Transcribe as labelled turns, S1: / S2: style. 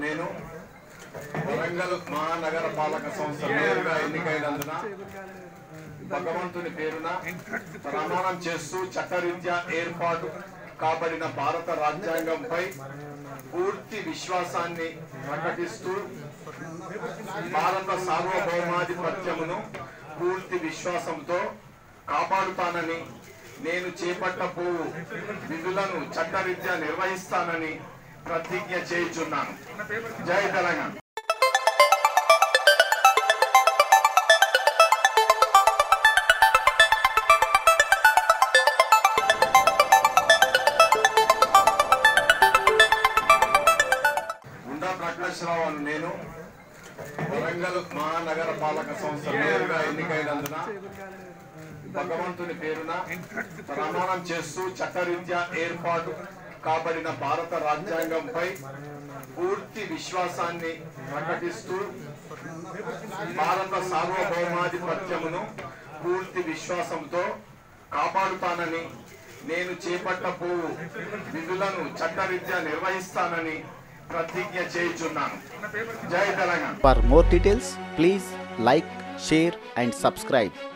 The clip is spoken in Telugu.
S1: నేను వరంగల్ మహానగర పాలక సంస్థ మేయర్గా ఎన్నికైనందున భగవంతుని పేరున ప్రమాణం చేస్తూ చట్టరీత్యా ఏర్పాటు కాబడిన భారత రాజ్యాంగంపై పూర్తి విశ్వాసాన్ని ప్రకటిస్తూ భారత సార్వభౌమాధిపత్యమును పూర్తి విశ్వాసంతో కాపాడుతానని నేను చేపట్టబోవు విధులను చట్టరీత్యా నిర్వహిస్తానని ప్రతిజ్ఞ చేయుచున్నాను జై తెలంగాణ ఉండా ప్రకాశ్రావు అని నేను వరంగల్ మహానగర పాలక సంస్థ మేయర్గా ఎన్నికైనందున భగవంతుని పేరున ప్రమాణం చేస్తూ చట్టరీత్యా ఏర్పాటు కాబడిన భారత రాజ్యాంగంపై పూర్తి విశ్వాసాన్ని ప్రకటిస్తూ భారత సార్వభౌమాధిపత్యమును పూర్తి విశ్వాసంతో కాపాడుతానని నేను చేపట్టబోవు విధులను చట్టరీత్యా నిర్వహిస్తానని ప్రతిజ్ఞ చేయుచున్నాను జై Telangana
S2: For more details, please like, share, and subscribe.